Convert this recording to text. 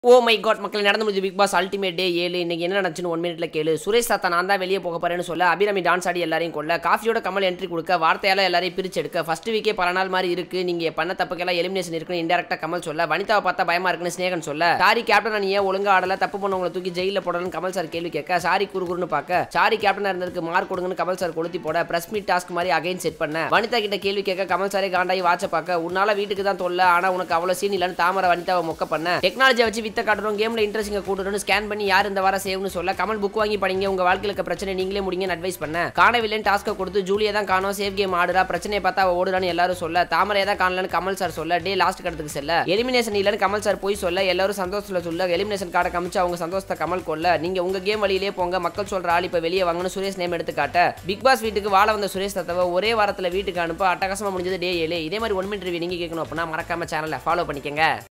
oh my God மக்கள் நடந்து முடிஞ்சு பிக் பாஸ் அல்டிமேட் டே ஏழு இன்னைக்கு என்ன நடந்துச்சுன்னு ஒன் மினிட்ல கேளு சுரேஷ் தாத்தா நான் தான் வெளியே போக போறேன்னு சொல்ல அபிராமி டான்ஸ் ஆடி எல்லாரையும் கொல்ல காஃபியோட கமல் என்ட்ரி கொடுக்க வார்த்தையால எல்லாரையும் பிரிச்சு எடுக்க ஃபர்ஸ்ட் வீக்கே பல நாள் மாதிரி இருக்கு நீங்க பண்ண தப்புக்கெல்லாம் எலிமினேஷன் இருக்குன்னு இன்டெரக்டா கமல் சொல்ல வனிதாவை பார்த்தா பயமா இருக்குன்னு ஸ்னேகன் சொல்ல சாரி கேப்டன் நீ ஏன் ஒழுங்கா ஆடல தப்பு பண்ணவங்களை தூக்கி ஜெயில போடலன்னு கமல் சார் கேள்வி கேட்க சாரி குறுகுறுன்னு பார்க்க சாரி கேப்டனா இருந்ததுக்கு மார்க் கொடுங்கன்னு கமல் சார் கொளுத்தி போட பிரஸ் மீட் டாஸ்க் மாதிரி அகைன் செட் பண்ண வனிதா கிட்ட கேள்வி கேட்க கமல் சாரே காண்டாயி வாட்ச பார்க்க உன்னால வீட்டுக்கு தான் தொல்ல ஆனா உனக்கு அவ்வளவு சீன் இல்லைன்னு தாமரை வனிதாவை மொக்க பண்ண டெக்னாலஜியை வச்சு வித்த காட்டுறோம் கேம்ல இன்ட்ரெஸ்டிங்க கூட்டுறோம்னு ஸ்கேன் பண்ணி யார் இந்த வாரம் சேவ்னு சொல்ல கமல் புக் வாங்கி படிங்க உங்க வாழ்க்கையில இருக்க பிரச்சனை நீங்களே முடிங்கன்னு அட்வைஸ் பண்ண காணவில்லைன்னு டாஸ்க்கை கொடுத்து ஜூலியை தான் காணோம் சேவ் கேம் ஆடுறா பிரச்சனையை பார்த்தா அவ ஓடுறான்னு எல்லாரும் சொல்ல தாமரையை தான் காணலன்னு கமல் சார் சொல்ல டே லாஸ்ட் கடத்துக்கு செல்ல எலிமினேஷன் இல்லைன்னு கமல் சார் போய் சொல்ல எல்லாரும் சந்தோஷத்துல சொல்ல எலிமினேஷன் கார்டை காமிச்சு அவங்க சந்தோஷத்தை கமல் கொல்ல நீங்க உங்க கேம் வழியிலே போங்க மக்கள் சொல்ற ஆள் இப்ப வெளியே வாங்கன்னு சுரேஷ் நேம் எடுத்து காட்ட பிக் பாஸ் வீட்டுக்கு வாழ வந்த சுரேஷ் தத்தவை ஒரே வாரத்துல வீட்டுக்கு அனுப்ப அட்டகாசமா முடிஞ்சது டே ஏழு இதே மாதிரி ஒன் மினிட் ரிவ்யூ நீங்க கேட்கணும் அப்படின்னா மறக்காம சேனலை ஃபாலோ பண்ணிக்கங்க